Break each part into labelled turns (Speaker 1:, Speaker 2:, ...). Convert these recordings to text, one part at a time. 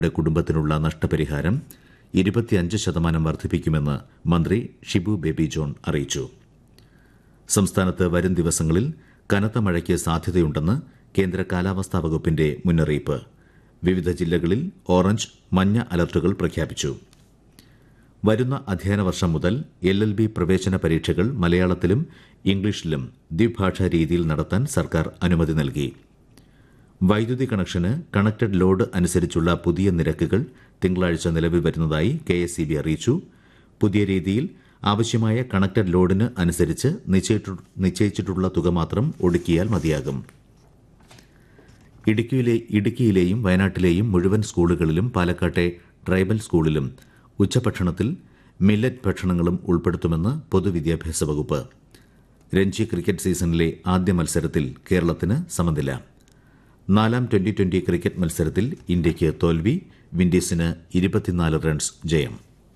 Speaker 1: യുടെ കുടുംബത്തിനുള്ള നഷ്ടപരിഹാരം ഇരുപത്തിയഞ്ച് ശതമാനം വർദ്ധിപ്പിക്കുമെന്ന് മന്ത്രി ഷിബു ബേബി ജോൺ അറിയിച്ചു സംസ്ഥാനത്ത് വരും ദിവസങ്ങളിൽ കനത്ത മഴയ്ക്ക് സാധ്യതയുണ്ടെന്ന് കേന്ദ്ര കാലാവസ്ഥാ വകുപ്പിന്റെ മുന്നറിയിപ്പ് വിവിധ ജില്ലകളിൽ ഓറഞ്ച് മഞ്ഞ അലർട്ടുകൾ പ്രഖ്യാപിച്ചു വരുന്ന അധ്യയന വർഷം മുതൽ എൽ എൽ ബി പ്രവേശന പരീക്ഷകൾ മലയാളത്തിലും ഇംഗ്ലീഷിലും ദ്വിഭാഷാ രീതിയിൽ നടത്താൻ സർക്കാർ അനുമതി നൽകി വൈദ്യുതി കണക്ഷന് കണക്റ്റഡ് ലോഡ് അനുസരിച്ചുള്ള പുതിയ നിരക്കുകൾ തിങ്കളാഴ്ച നിലവിൽ വരുന്നതായി കെ എസ് സി ബി അറിയിച്ചു പുതിയ രീതിയിൽ ആവശ്യമായ കണക്റ്റഡ് ലോഡിന് അനുസരിച്ച് നിശ്ചയിച്ചു- നിശ്ചയിച്ചിട്ടുള്ള തുക മാത്രം ഒടുക്കിയാൽ മതിയാകും ഇടുക്കിയിലെ ഇടുക്കിയിലെയും വയനാട്ടിലെയും മുഴുവൻ സ്കൂളുകളിലും പാലക്കാട്ടെ ട്രൈബൽ സ്കൂളിലും ഉച്ചഭക്ഷണത്തിൽ മില്ലറ്റ് ഭക്ഷണങ്ങളും ഉൾപ്പെടുത്തുമെന്ന് പൊതുവിദ്യാഭ്യാസ വകുപ്പ് രഞ്ജി ക്രിക്കറ്റ് സീസണിലെ ആദ്യ മത്സരത്തിൽ കേരളത്തിന് സമനില നാലാം ട്വന്റി ട്വന്റി ക്രിക്കറ്റ് മത്സരത്തിൽ ഇന്ത്യയ്ക്ക് തോൽവി വിൻഡീസിന് ഇരുപത്തിനാല് റൺസ് ജയം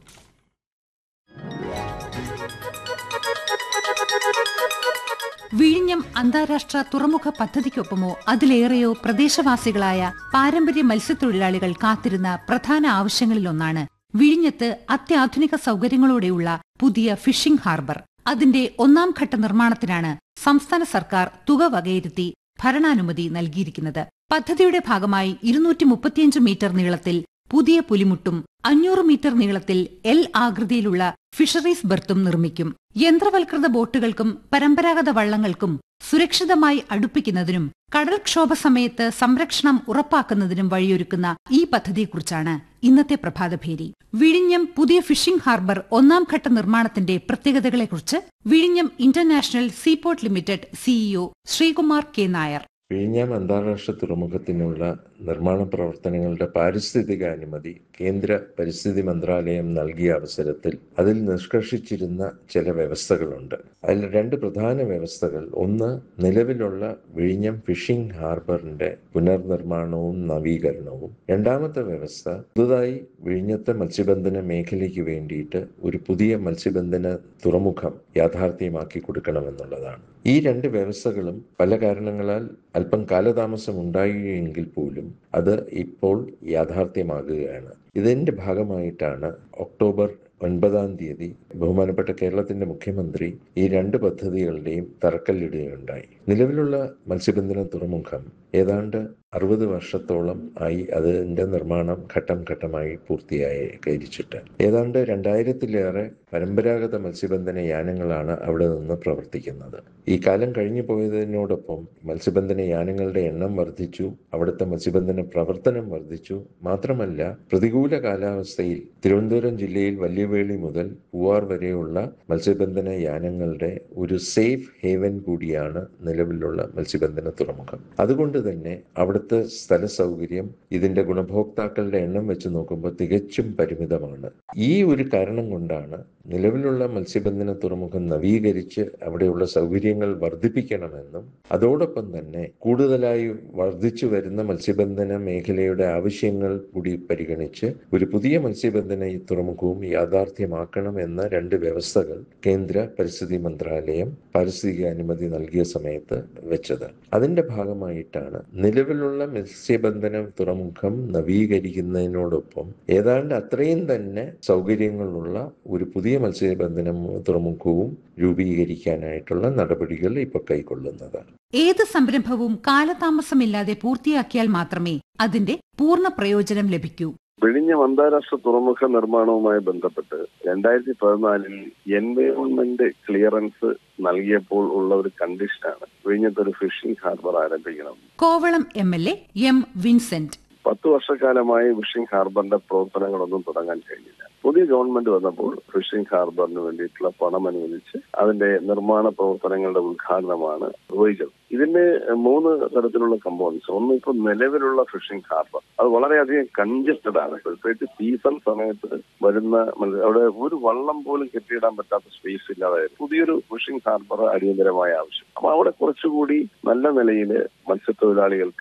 Speaker 2: വിഴിഞ്ഞം അന്താരാഷ്ട്ര തുറമുഖ പദ്ധതിക്കൊപ്പമോ അതിലേറെയോ പ്രദേശവാസികളായ പാരമ്പര്യ മത്സ്യത്തൊഴിലാളികൾ കാത്തിരുന്ന പ്രധാന ആവശ്യങ്ങളിലൊന്നാണ് വിഴിഞ്ഞത്ത് അത്യാധുനിക സൗകര്യങ്ങളോടെയുള്ള പുതിയ ഫിഷിംഗ് ഹാർബർ അതിന്റെ ഒന്നാം ഘട്ട നിർമ്മാണത്തിനാണ് സംസ്ഥാന സർക്കാർ തുക വകയിരുത്തി ഭരണാനുമതി നൽകിയിരിക്കുന്നത് പദ്ധതിയുടെ ഭാഗമായി ഇരുന്നൂറ്റി മുപ്പത്തിയഞ്ച് മീറ്റർ നീളത്തിൽ പുതിയ പുലിമുട്ടും അഞ്ഞൂറ് മീറ്റർ നീളത്തിൽ എൽ ആകൃതിയിലുള്ള ഫിഷറീസ് ബർത്തും നിർമ്മിക്കും യന്ത്രവൽകൃത ബോട്ടുകൾക്കും പരമ്പരാഗത വള്ളങ്ങൾക്കും സുരക്ഷിതമായി അടുപ്പിക്കുന്നതിനും കടൽക്ഷോഭ സമയത്ത് സംരക്ഷണം ഉറപ്പാക്കുന്നതിനും വഴിയൊരുക്കുന്ന ഈ പദ്ധതിയെക്കുറിച്ചാണ് ഇന്നത്തെ പ്രഭാതഭേരി വിഴിഞ്ഞം പുതിയ ഫിഷിംഗ് ഹാർബർ ഒന്നാം ഘട്ട നിർമ്മാണത്തിന്റെ പ്രത്യേകതകളെക്കുറിച്ച് വിഴിഞ്ഞം international seaport limited CEO Sreekumar K Nair
Speaker 3: വിഴിഞ്ഞം അന്താരാഷ്ട്ര തുറമുഖത്തിനുള്ള നിർമ്മാണ പ്രവർത്തനങ്ങളുടെ പാരിസ്ഥിതിക അനുമതി കേന്ദ്ര പരിസ്ഥിതി മന്ത്രാലയം നൽകിയ അവസരത്തിൽ അതിൽ നിഷ്കർഷിച്ചിരുന്ന ചില വ്യവസ്ഥകളുണ്ട് അതിൽ രണ്ട് പ്രധാന വ്യവസ്ഥകൾ ഒന്ന് നിലവിലുള്ള വിഴിഞ്ഞം ഫിഷിംഗ് ഹാർബറിന്റെ പുനർനിർമ്മാണവും നവീകരണവും രണ്ടാമത്തെ വ്യവസ്ഥ പുതുതായി വിഴിഞ്ഞത്തെ മത്സ്യബന്ധന മേഖലയ്ക്ക് വേണ്ടിയിട്ട് ഒരു പുതിയ മത്സ്യബന്ധന തുറമുഖം യാഥാർത്ഥ്യമാക്കി കൊടുക്കണമെന്നുള്ളതാണ് ഈ രണ്ട് വ്യവസ്ഥകളും പല കാരണങ്ങളാൽ അല്പം കാലതാമസം ഉണ്ടായെങ്കിൽ പോലും അത് ഇപ്പോൾ യാഥാർത്ഥ്യമാകുകയാണ് ഇതിന്റെ ഭാഗമായിട്ടാണ് ഒക്ടോബർ ഒൻപതാം തീയതി ബഹുമാനപ്പെട്ട കേരളത്തിന്റെ മുഖ്യമന്ത്രി ഈ രണ്ട് പദ്ധതികളുടെയും തറക്കല്ലിടുകയുണ്ടായി നിലവിലുള്ള മത്സ്യബന്ധന തുറമുഖം ഏതാണ്ട് അറുപത് വർഷത്തോളം ആയി അതിന്റെ നിർമ്മാണം ഘട്ടം ഘട്ടമായി പൂർത്തിയായി കരിച്ചിട്ട് ഏതാണ്ട് രണ്ടായിരത്തിലേറെ പരമ്പരാഗത മത്സ്യബന്ധന യാനങ്ങളാണ് അവിടെ നിന്ന് പ്രവർത്തിക്കുന്നത് ഈ കാലം കഴിഞ്ഞു പോയതിനോടൊപ്പം മത്സ്യബന്ധന യാനങ്ങളുടെ എണ്ണം വർദ്ധിച്ചു അവിടുത്തെ മത്സ്യബന്ധന പ്രവർത്തനം വർദ്ധിച്ചു മാത്രമല്ല പ്രതികൂല കാലാവസ്ഥയിൽ തിരുവനന്തപുരം ജില്ലയിൽ വല്യവേളി മുതൽ പൂവാർ വരെയുള്ള മത്സ്യബന്ധന യാനങ്ങളുടെ ഒരു സേഫ് ഹേവൻ കൂടിയാണ് നിലവിലുള്ള മത്സ്യബന്ധന തുറമുഖം അതുകൊണ്ട് തന്നെ അവിടുത്തെ സ്ഥല സൗകര്യം ഇതിന്റെ ഗുണഭോക്താക്കളുടെ എണ്ണം വെച്ച് നോക്കുമ്പോൾ തികച്ചും പരിമിതമാണ് ഈ ഒരു കാരണം കൊണ്ടാണ് നിലവിലുള്ള മത്സ്യബന്ധന തുറമുഖം നവീകരിച്ച് അവിടെയുള്ള സൗകര്യങ്ങൾ വർദ്ധിപ്പിക്കണമെന്നും അതോടൊപ്പം തന്നെ കൂടുതലായി വർദ്ധിച്ചു വരുന്ന മത്സ്യബന്ധന മേഖലയുടെ ആവശ്യങ്ങൾ കൂടി പരിഗണിച്ച് ഒരു പുതിയ മത്സ്യബന്ധന ഈ തുറമുഖവും യാഥാർത്ഥ്യമാക്കണം എന്ന രണ്ട് വ്യവസ്ഥകൾ കേന്ദ്ര പരിസ്ഥിതി മന്ത്രാലയം പാരിസ്ഥിതിക അനുമതി നൽകിയ സമയത്ത് വെച്ചത് അതിന്റെ ഭാഗമായിട്ടാണ് നിലവിലുള്ള മത്സ്യബന്ധന തുറമുഖം നവീകരിക്കുന്നതിനോടൊപ്പം ഏതാണ്ട് അത്രയും തന്നെ സൗകര്യങ്ങളുള്ള ഒരു പുതിയ മത്സ്യബന്ധന തുറമുഖവും രൂപീകരിക്കാനായിട്ടുള്ള നടപടികൾ ഇപ്പൊ കൈക്കൊള്ളുന്നതാണ്
Speaker 2: ഏത് സംരംഭവും കാലതാമസമില്ലാതെ പൂർത്തിയാക്കിയാൽ മാത്രമേ അതിന്റെ പൂർണ്ണ പ്രയോജനം ലഭിക്കൂ
Speaker 4: വിഴിഞ്ഞം അന്താരാഷ്ട്ര തുറമുഖ നിർമ്മാണവുമായി ബന്ധപ്പെട്ട് രണ്ടായിരത്തി പതിനാലിൽ എൻവയോൺമെന്റ് ക്ലിയറൻസ് നൽകിയപ്പോൾ ഉള്ള ഒരു കണ്ടീഷനാണ് വിഴിഞ്ഞത്ത് ഒരു ഫിഷിംഗ് ഹാർബർ ആരംഭിക്കണം
Speaker 2: Kovalam M L A M Vincent
Speaker 4: പത്ത് വർഷക്കാലമായി ഫിഷിംഗ് ഹാർബറിന്റെ പ്രവർത്തനങ്ങളൊന്നും തുടങ്ങാൻ കഴിഞ്ഞില്ല പുതിയ ഗവൺമെന്റ് വന്നപ്പോൾ ഫിഷിംഗ് ഹാർബറിന് വേണ്ടിയിട്ടുള്ള പണം അനുവദിച്ച് അതിന്റെ നിർമ്മാണ പ്രവർത്തനങ്ങളുടെ ഉദ്ഘാടനമാണ് നിർവഹിച്ചത് ഇതിന്റെ മൂന്ന് തരത്തിലുള്ള കമ്പോണൻസ് ഒന്ന് ഇപ്പൊ നിലവിലുള്ള ഫിഷിംഗ് ഹാർബർ അത് വളരെയധികം കൺജസ്റ്റഡ് ആണ് പ്രത്യേകിച്ച് സീസൺ സമയത്ത് വരുന്ന മത്സ്യ- അവിടെ ഒരു വള്ളം പോലും കെട്ടിയിടാൻ പറ്റാത്ത സ്പേസ് ഇല്ലാതായിരുന്നു പുതിയൊരു ഫിഷിംഗ് ഹാർബർ അടിയന്തരമായ ആവശ്യം അപ്പൊ അവിടെ കുറച്ചുകൂടി നല്ല നിലയിൽ മത്സ്യത്തൊഴിലാളികൾക്ക്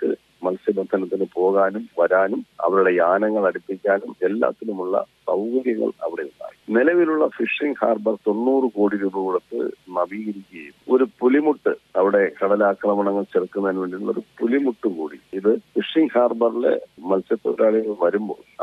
Speaker 4: മത്സ്യബന്ധനത്തിന് പോകാനും വരാനും അവരുടെ യാനങ്ങൾ അടുപ്പിക്കാനും എല്ലാത്തിനുമുള്ള സൗകര്യങ്ങൾ അവിടെ ഉണ്ടായി നിലവിലുള്ള ഫിഷിംഗ് ഹാർബർ തൊണ്ണൂറ് കോടി രൂപ കൊടുത്ത് നവീകരിക്കുകയും ഒരു പുലിമുട്ട് അവിടെ കടലാക്രമണങ്ങൾ ചെറുക്കുന്നതിന് വേണ്ടിയുള്ള ഒരു പുലിമുട്ട് കൂടി ഇത് ഫിഷിംഗ് ഹാർബറിലെ മത്സ്യത്തൊഴിലാളികൾ വരുമ്പോൾ